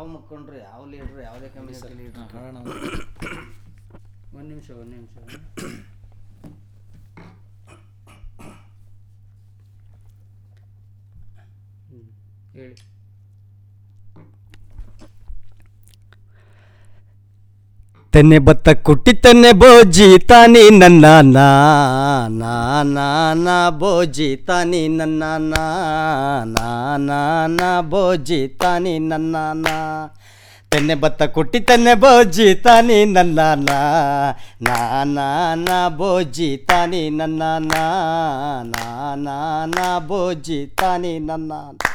ಯಾವ ಮುಖಂಡ್ರು ಯಾವ ಲೀಡ್ರು ಯಾವುದೇ ಕಮ್ಯುನಿಟಿ ಲೀಡ್ರು ಹೇಳೋಣ ಒಂದು ನಿಮಿಷ ಒಂದು ನಿಮಿಷ ಹ್ಞೂ ಹೇಳಿ ತೆನ್ನೆ ಬತ್ತ ಕುಟ್ಟಿ ತೆನ್ನೆ ಬೋಜಿ ತಾನಿ ನನ್ನ ನಾ ನಾ ನಾ ನಾ ಬೋಜಿ ತಾನಿ ನನ್ನ ನಾ ನಾ ನಾ ನಾ ಬೋಜಿ ತಾನಿ ನನ್ನ ನಾ ತೆನ್ನೆ ಬತ್ತ ಕುಟ್ಟಿ ತೆನ್ನೆ ಬೋಜಿ ತಾನಿ ನನ್ನ ನಾ ನಾ ನಾ ನಾ ಬೋಜಿ ತಾನಿ ನನ್ನ ನಾ ನಾ ನಾ ನಾ ಬೋಜಿ ತಾನಿ ನನ್ನ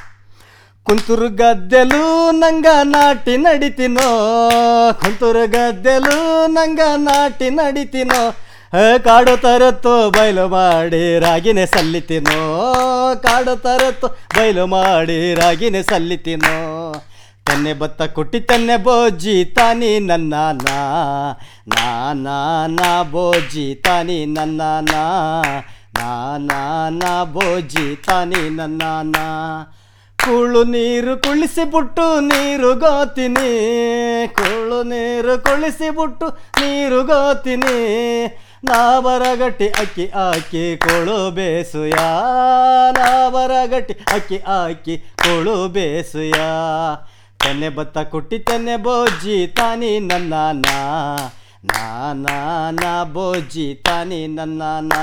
ಕುಂತೂರು ಗದ್ದೆಲು ನಂಗ ನಾಟಿ ನಡಿತೀನೋ ಕುಂತೂರು ಗದ್ದೆಲು ನಂಗ ನಾಟಿ ನಡಿತೀನೋ ಏ, ಕಾಡು ತರತ್ತು ಬಯಲು ಮಾಡಿ ರಾಗಿನೇ ಸಲ್ಲಿತೀನೋ ಕಾಡು ತರತ್ತು ಬಯಲು ಮಾಡಿ ರಾಗಿನೇ ಸಲ್ಲಿತೀನೋ ತೆನ್ನೆ ಬತ್ತ ಕುಟ್ಟಿ ತೆನ್ನೆ ಬೋಜಿ ತಾನಿ ನನ್ನ ನಾ ನಾ ನಾ ನಾ ಬೋಜಿ ತಾನಿ ನನ್ನ ನಾ ನಾ ನಾ ನಾ ಬೋಜಿ ತಾನಿ ನನ್ನ ನಾ ಕುಳ್ಳು ನೀರು ಕುಳಿಸಿ ಬಿಟ್ಟು ನೀರು ಗೋತೀನಿ ಕುಳ್ಳು ನೀರು ಕುಳಿಸಿ ಬಿಟ್ಟು ನೀರು ಗೋತೀನಿ ನಾ ಬರಗಟ್ಟಿ ಅಕ್ಕಿ ಹಾಕಿ ಕೊಳು ಬೇಸುಯ ನಾ ಬರಗಟ್ಟಿ ಅಕ್ಕಿ ಹಾಕಿ ಕೊಳು ಬೇಸುಯ ತೆನ್ನೆ ಬತ್ತ ಕುಟ್ಟಿ ತೆನ್ನೆ ಬೋಜಿ ತಾನಿ ನನ್ನ ನಾ ನಾ ನಾ ನಾ ಬೋಜಿ ತಾನಿ ನನ್ನ ನಾ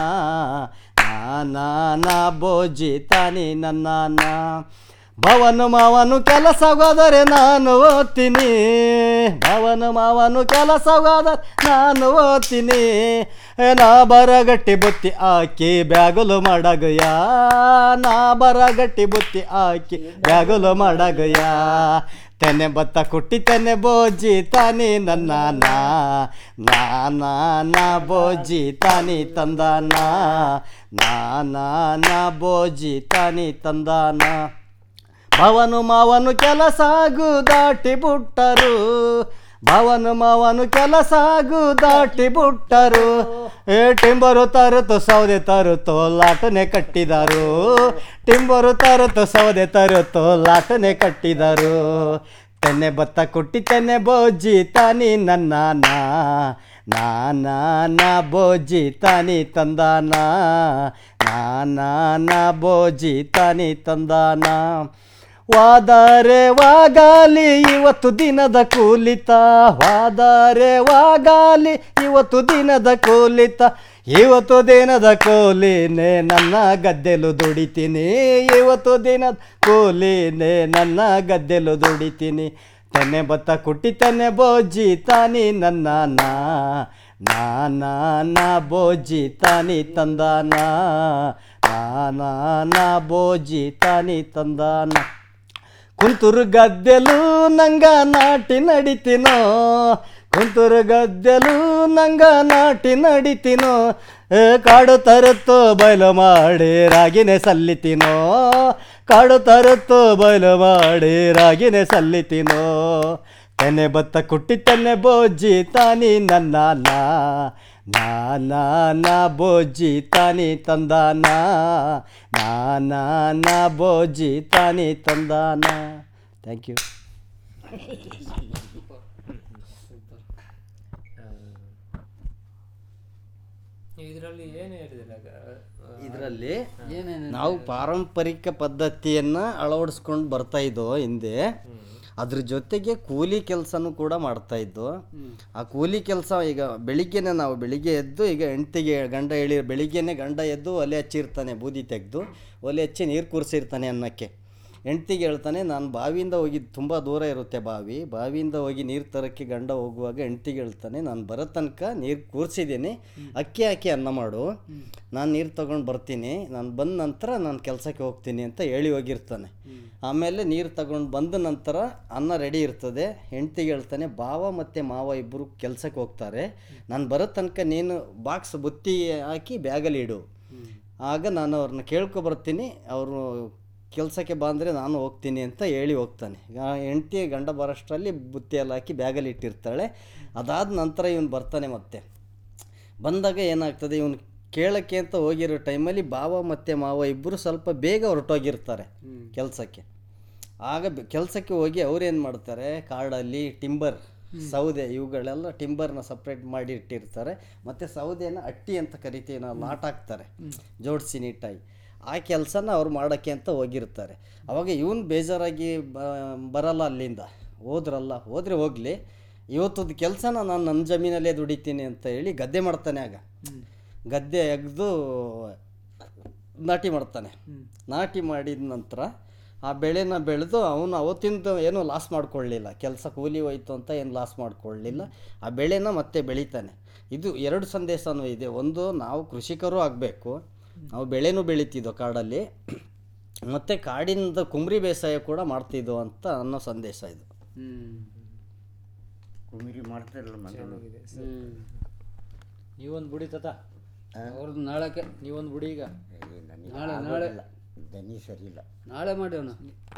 ನಾ ನಾ ನಾ ಬೋಜಿ ತಾನಿ ನನ್ನ ನಾ ಭವನು ಮಾವನು ಕೆಲಸವಾದರೆ ನಾನು ಓದ್ತೀನಿ ಭವನು ಮಾವನು ಕೆಲಸವಾದರೆ ನಾನು ಓದ್ತೀನಿ ಏ, ನಾ ಬರಗಟ್ಟಿ ಬುತ್ತಿ ಹಾಕಿ ಬ್ಯಾಗುಲು ಮಾಡಗಯ್ಯ ನಾ ಬರಗಟ್ಟಿ ಬುತ್ತಿ ಹಾಕಿ ಬ್ಯಾಗುಲು ಮಾಡಗಯ್ಯ ತೆನೆ ಭತ್ತ ಕುಟ್ಟಿ ತೆನೆ ಬೋಜಿ ತಾನಿ ನನ್ನ ನಾ ನಾ ನಾ ನಾ ಬೋಜಿ ತಾನಿ ತಂದಾನ ನಾ ನಾ ನಾ ಬೋಜಿ ತಾನಿ ತಂದಾನ ಭವನು ಮಾವನು ಕೆಲಸಾಗು ದಾಟಿ ಬಿಟ್ಟರು ಭವನು ಮಾವನು ಕೆಲಸಾಗು ದಾಟಿ ಬಿಟ್ಟರು ಏ ಟಿಂಬರು ತರುತ್ತು ಸೌದೆ ತರುತ್ತೋ ಲಾಟನೆ ಕಟ್ಟಿದರು ಟಿಂಬರು ತರುತ್ತು ಸೌದೆ ತರುತ್ತೋ ಲಾಟನೆ ಕಟ್ಟಿದರು ತೆನ್ನೆ ಭತ್ತ ಕುಟ್ಟಿ ತೆನ್ನೆ ಬೋಜಿ ತಾನಿ ನನ್ನ ನಾ ನಾ ನಾ ನಾ ಬೋಜಿ ತಾನಿ ತಂದಾನ ನಾ ನಾ ನಾ ಬೋಜಿ ತಾನಿ ತಂದಾನ ವಾದರೆ ವಾಗಾಲಿ ಇವತ್ತು ದಿನದ ಕೂಲಿತ ವಾದರೆ ವಾಗಾಲಿ ಇವತ್ತು ದಿನದ ಕೂಲಿತ ಇವತ್ತು ದಿನದ ಕೂಲಿನೇ ನನ್ನ ಗದ್ದೆಲು ದುಡಿತೀನಿ ಇವತ್ತು ದಿನದ ಕೂಲಿನೇ ನನ್ನ ಗದ್ದೆಲು ದುಡಿತೀನಿ ತೆನೆ ಭತ್ತ ಕುಟ್ಟಿ ತೆನೆ ಬೋಜಿ ತಾನಿ ನನ್ನ ನಾ ನಾ ನಾ ನಾ ಬೋಜಿ ತಾನಿ ತಂದಾನ ನಾ ನಾ ನಾ ಬೋಜಿ ತಾನಿ ತಂದಾನ ಕುಂತೂರು ಗದ್ದೆಲು ನಂಗ ನಾಟಿ ನಡಿತೀನೋ ಕುಂತೂರು ಗದ್ದೆಲು ನಂಗ ನಾಟಿ ನಡಿತೀನೋ ಏ, ಕಾಡು ತರುತ್ತು ಬಯಲು ಮಾಡಿ ರಾಗಿನೇ ಸಲ್ಲಿತೀನೋ ಕಾಡು ತರುತ್ತು ಬಯಲು ಮಾಡಿ ರಾಗಿನೇ ಸಲ್ಲಿತೀನೋ ತೆನೆ ಭತ್ತ ಕುಟ್ಟಿ ತೆನೆ ಬೋಜಿ ತಾನಿ ನನ್ನ ನಾ ನಾ ನಾ ನಾ ಬೋಜಿ ತಾನಿ ತಂದಾನ ನಾ ನಾ ನಾ ಬೋಜಿ ತಾನಿ ತಂದಾನ ಥ್ಯಾಂಕ್ ಯು ಇದರಲ್ಲಿ ಏನು ಹೇಳಿದಿಲ್ಲ ಇದರಲ್ಲಿ ಏನೇನು ನಾವು ಪಾರಂಪರಿಕ ಪದ್ಧತಿಯನ್ನು ಅಳವಡಿಸ್ಕೊಂಡು ಬರ್ತಾ ಇದ್ದೋ ಹಿಂದೆ ಅದ್ರ ಜೊತೆಗೆ ಕೂಲಿ ಕೆಲಸನೂ ಕೂಡ ಮಾಡ್ತಾ ಇದ್ದು ಆ ಕೂಲಿ ಕೆಲಸ ಈಗ ಬೆಳಿಗ್ಗೆನೆ ನಾವು ಬೆಳಿಗ್ಗೆ ಎದ್ದು ಈಗ ಹೆಂಡ್ತಿಗೆ ಗಂಡ ಹೇಳಿ ಬೆಳಿಗ್ಗೆನೆ ಗಂಡ ಎದ್ದು ಒಲೆ ಹಚ್ಚಿರ್ತಾನೆ ಬೂದಿ ತೆಗೆದು ಒಲೆ ಹಚ್ಚಿ ನೀರು ಕೂರಿಸಿರ್ತಾನೆ ಅನ್ನಕ್ಕೆ ಹೆಂಡ್ತಿಗೆ ಹೇಳ್ತಾನೆ ನಾನು ಬಾವಿಯಿಂದ ಹೋಗಿ ತುಂಬ ದೂರ ಇರುತ್ತೆ ಬಾವಿ ಬಾವಿಯಿಂದ ಹೋಗಿ ನೀರು ತರೋಕ್ಕೆ ಗಂಡ ಹೋಗುವಾಗ ಹೆಂಡ್ತಿಗೆ ಹೇಳ್ತಾನೆ ನಾನು ಬರೋ ತನಕ ನೀರು ಕೂರಿಸಿದ್ದೀನಿ ಅಕ್ಕಿ ಹಾಕಿ ಅನ್ನ ಮಾಡು ನಾನು ನೀರು ತಗೊಂಡು ಬರ್ತೀನಿ ನಾನು ಬಂದ ನಂತರ ನಾನು ಕೆಲಸಕ್ಕೆ ಹೋಗ್ತೀನಿ ಅಂತ ಹೇಳಿ ಹೋಗಿರ್ತಾನೆ ಆಮೇಲೆ ನೀರು ತಗೊಂಡು ಬಂದ ನಂತರ ಅನ್ನ ರೆಡಿ ಇರ್ತದೆ ಹೆಂಡ್ತಿಗೆ ಹೇಳ್ತಾನೆ ಭಾವ ಮತ್ತು ಮಾವ ಇಬ್ಬರು ಕೆಲಸಕ್ಕೆ ಹೋಗ್ತಾರೆ ನಾನು ಬರೋ ತನಕ ನೀನು ಬಾಕ್ಸ್ ಬುತ್ತಿ ಹಾಕಿ ಬ್ಯಾಗಲ್ಲಿ ಇಡು ಆಗ ನಾನು ಅವ್ರನ್ನ ಕೇಳ್ಕೊಬರ್ತೀನಿ ಅವರು ಕೆಲಸಕ್ಕೆ ಬಂದರೆ ನಾನು ಹೋಗ್ತೀನಿ ಅಂತ ಹೇಳಿ ಹೋಗ್ತಾನೆ ಆ ಹೆಂಡ್ತಿ ಗಂಡ ಬರೋಷ್ಟರಲ್ಲಿ ಬುತ್ತಿ ಎಲ್ಲ ಹಾಕಿ ಬ್ಯಾಗಲ್ಲಿ ಇಟ್ಟಿರ್ತಾಳೆ ಅದಾದ ನಂತರ ಇವನು ಬರ್ತಾನೆ ಮತ್ತೆ ಬಂದಾಗ ಏನಾಗ್ತದೆ ಇವನು ಕೇಳೋಕ್ಕೆ ಅಂತ ಹೋಗಿರೋ ಟೈಮಲ್ಲಿ ಭಾವ ಮತ್ತು ಮಾವ ಇಬ್ಬರು ಸ್ವಲ್ಪ ಬೇಗ ಹೊರಟೋಗಿರ್ತಾರೆ ಕೆಲಸಕ್ಕೆ ಆಗ ಕೆಲಸಕ್ಕೆ ಹೋಗಿ ಅವ್ರೇನು ಮಾಡ್ತಾರೆ ಕಾಡಲ್ಲಿ ಟಿಂಬರ್ ಸೌದೆ ಇವುಗಳೆಲ್ಲ ಟಿಂಬರ್ನ ಸಪ್ರೇಟ್ ಮಾಡಿ ಇಟ್ಟಿರ್ತಾರೆ ಮತ್ತು ಸೌದೆನ ಅಟ್ಟಿ ಅಂತ ಕರಿತೀವಿ ನಾವು ಲಾಟ್ ಹಾಕ್ತಾರೆ ಜೋಡಿಸಿ ನೀಟಾಗಿ ಆ ಕೆಲಸನ ಅವ್ರು ಮಾಡೋಕ್ಕೆ ಅಂತ ಹೋಗಿರ್ತಾರೆ ಅವಾಗ ಇವನು ಬೇಜಾರಾಗಿ ಬ- ಬರಲ್ಲ ಅಲ್ಲಿಂದ ಹೋದ್ರಲ್ಲ ಹೋದರೆ ಹೋಗಲಿ ಇವತ್ತದ ಕೆಲಸನ ನಾನು ನನ್ನ ಜಮೀನಲ್ಲೇ ದುಡಿತೀನಿ ಅಂತ ಹೇಳಿ ಗದ್ದೆ ಮಾಡ್ತಾನೆ ಆಗ ಗದ್ದೆ ಅಗ್ದು ನಾಟಿ ಮಾಡ್ತಾನೆ ನಾಟಿ ಮಾಡಿದ ನಂತರ ಆ ಬೆಳೆನ ಬೆಳೆದು ಅವನು ಅವತ್ತಿಂದ ಏನೂ ಲಾಸ್ ಮಾಡ್ಕೊಳ್ಳಿಲ್ಲ ಕೆಲಸ ಕೂಲಿ ಹೋಯ್ತು ಅಂತ ಏನು ಲಾಸ್ ಮಾಡ್ಕೊಳ್ಳಿಲ್ಲ ಆ ಬೆಳೆನ ಮತ್ತೆ ಬೆಳಿತಾನೆ ಇದು ಎರಡು ಸಂದೇಶನೂ ಇದೆ ಒಂದು ನಾವು ಕೃಷಿಕರು ಆಗಬೇಕು ನಾವು ಬೆಳೆನೂ ಬೆಳಿತಿದ್ದೋ ಕಾಡಲ್ಲಿ ಮತ್ತು ಕಾಡಿನಿಂದ ಕುಮ್ರಿ ಬೇಸಾಯ ಕೂಡ ಮಾಡ್ತಿದ್ದೋ ಅಂತ ಅನ್ನೋ ಸಂದೇಶ ಇದು ಹ್ಮ್ ಕುಮಿರಿ ಮಾಡ್ತಾರಲ್ಲ ಮೊದಲು ನೀವೊಂದು ಬುಡಿ ತತ ಅವ್ರದ್ದು ನಾಳಕ್ಕೆ ನೀವೊಂದು ಬುಡಿ ಈಗ ಏ, ನನಗೆ ನಾಳೆ ನಾಳೆ ದನಿ ಸರಿ ಇಲ್ಲ ನಾಳೆ ಮಾಡೋಣ